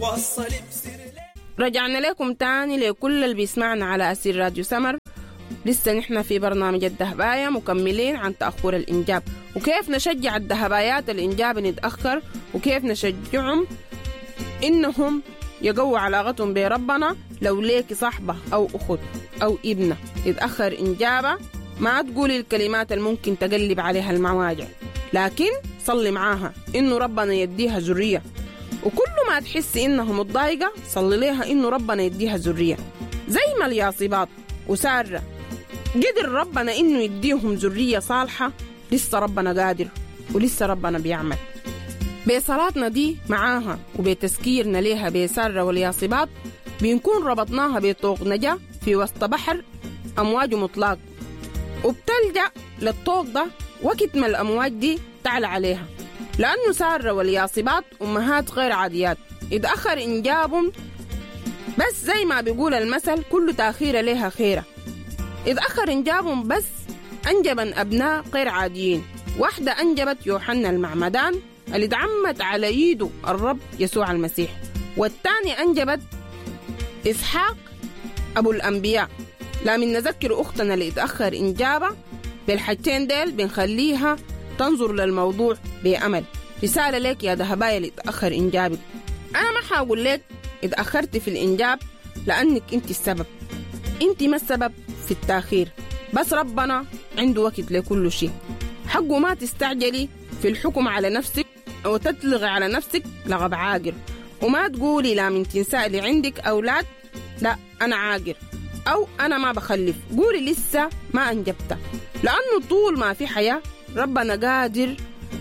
رجعنا لكم تاني لكل اللي بيسمعنا على أسير راديو سمر لسه نحن في برنامج الدهباية مكملين عن تأخر الإنجاب وكيف نشجع الدهبايات الإنجاب إن يتأخر وكيف نشجعهم إنهم يقووا علاقتهم بربنا لو ليك صاحبة أو أخت أو ابنة يتأخر إنجابها ما تقولي الكلمات اللي ممكن تقلب عليها المواجع لكن صلي معاها إنه ربنا يديها ذرية وكل ما تحسي إنها متضايقة صلي ليها إنه ربنا يديها ذرية زي ما الياصبات وسارة قدر ربنا إنه يديهم ذرية صالحة لسه ربنا قادر ولسه ربنا بيعمل بصلاتنا دي معاها وبتذكيرنا ليها بسارة والياصبات بنكون ربطناها بطوق نجاة في وسط بحر أمواج مطلق وبتلجأ للطوق ده وقت ما الأمواج دي تعلى عليها لأنه سارة والياصبات أمهات غير عاديات يتأخر إنجابهم بس زي ما بيقول المثل كل تأخير لها خيرة يتأخر إنجابهم بس أنجبا أبناء غير عاديين واحدة أنجبت يوحنا المعمدان اللي اتعمت على ايده الرب يسوع المسيح والثاني أنجبت إسحاق أبو الأنبياء لا من نذكر أختنا اللي اتأخر إنجابها بالحاجتين ديل بنخليها تنظر للموضوع بأمل رسالة لك يا ذهبايا اللي اتأخر إنجابك أنا ما حاقول لك اتأخرت في الإنجاب لأنك أنت السبب أنت ما السبب في التأخير بس ربنا عنده وقت لكل شيء حقه ما تستعجلي في الحكم على نفسك أو تتلغي على نفسك لغب عاقر وما تقولي لا من تنسى لي عندك أولاد لا أنا عاقر أو أنا ما بخلف قولي لسه ما أنجبت لأنه طول ما في حياة ربنا قادر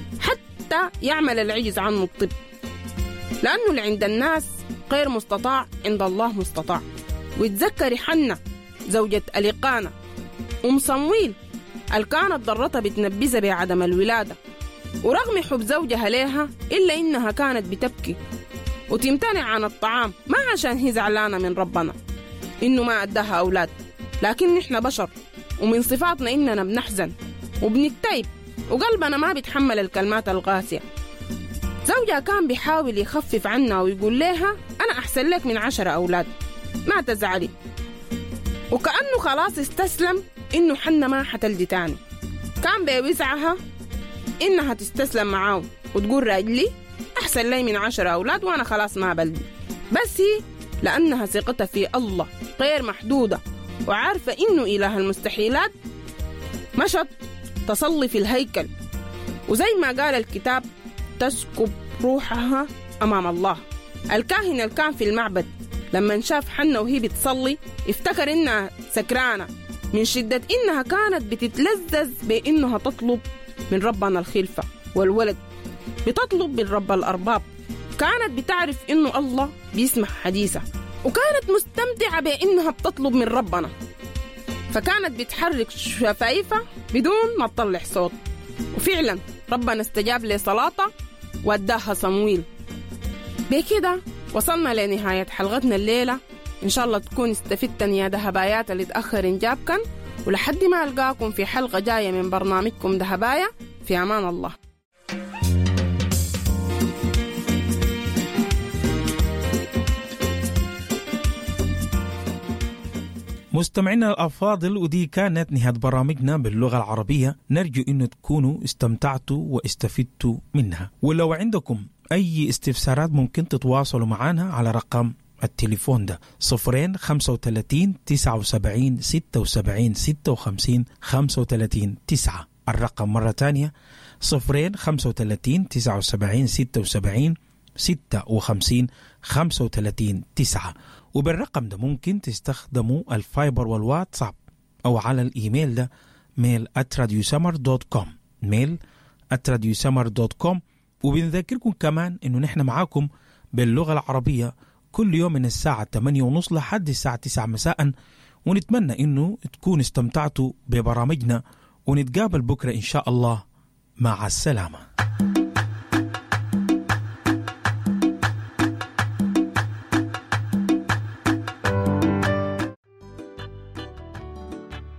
حتى يعمل العجز عنه الطب لأنه اللي عند الناس غير مستطاع عند الله مستطاع وتذكري حنة زوجة أليقانة أم صمويل اللي كانت ضرتها بتنبذها بعدم الولادة ورغم حب زوجها ليها إلا إنها كانت بتبكي وتمتنع عن الطعام ما عشان هي زعلانة من ربنا إنه ما أداها أولاد لكن نحن بشر ومن صفاتنا إننا بنحزن وبنكتئب وقلبنا ما بيتحمل الكلمات القاسية زوجها كان بيحاول يخفف عنها ويقول لها أنا أحسن لك من عشرة أولاد ما تزعلي وكأنه خلاص استسلم إنه حنة ما حتلدي تاني كان بيوزعها إنها تستسلم معاه وتقول راجلي أحسن لي من عشرة أولاد وأنا خلاص ما بلدي بس هي لأنها ثقتها في الله غير محدودة وعارفة إنه إله المستحيلات مشت تصلي في الهيكل وزي ما قال الكتاب تسكب روحها أمام الله الكاهن اللي كان في المعبد لما شاف حنة وهي بتصلي افتكر إنها سكرانة من شدة إنها كانت بتتلذذ بإنها تطلب من ربنا الخلفة والولد بتطلب من رب الأرباب كانت بتعرف إنه الله بيسمع حديثها وكانت مستمتعة بإنها بتطلب من ربنا فكانت بتحرك شفايفها بدون ما تطلع صوت وفعلا ربنا استجاب لصلاتها واداها صمويل بكده وصلنا لنهاية حلقتنا الليلة إن شاء الله تكون استفدتن يا ذهبايات اللي تأخر إنجابكن ولحد ما ألقاكم في حلقة جاية من برنامجكم ذهبايا في أمان الله مستمعينا الأفاضل ودي كانت نهاية برامجنا باللغة العربية نرجو أن تكونوا استمتعتوا واستفدتوا منها ولو عندكم أي استفسارات ممكن تتواصلوا معنا على رقم التليفون ده صفرين خمسة وتلاتين تسعة وسبعين ستة وسبعين ستة وخمسين خمسة وتلاتين تسعة الرقم مرة تانية صفرين خمسة وتلاتين تسعة وسبعين ستة وسبعين ستة وخمسين خمسة وتلاتين تسعة وبالرقم ده ممكن تستخدموا الفايبر والواتساب أو على الإيميل ده ميل @radiosummer دوت كوم ميل @radiosummer دوت كوم وبنذكركم كمان إنه نحن معاكم باللغة العربية كل يوم من الساعة 8 ونص لحد الساعة 9 مساء ونتمنى إنه تكون استمتعتوا ببرامجنا ونتقابل بكرة إن شاء الله مع السلامة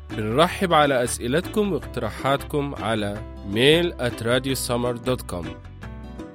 بنرحب على أسئلتكم واقتراحاتكم على mail at radiosummer.com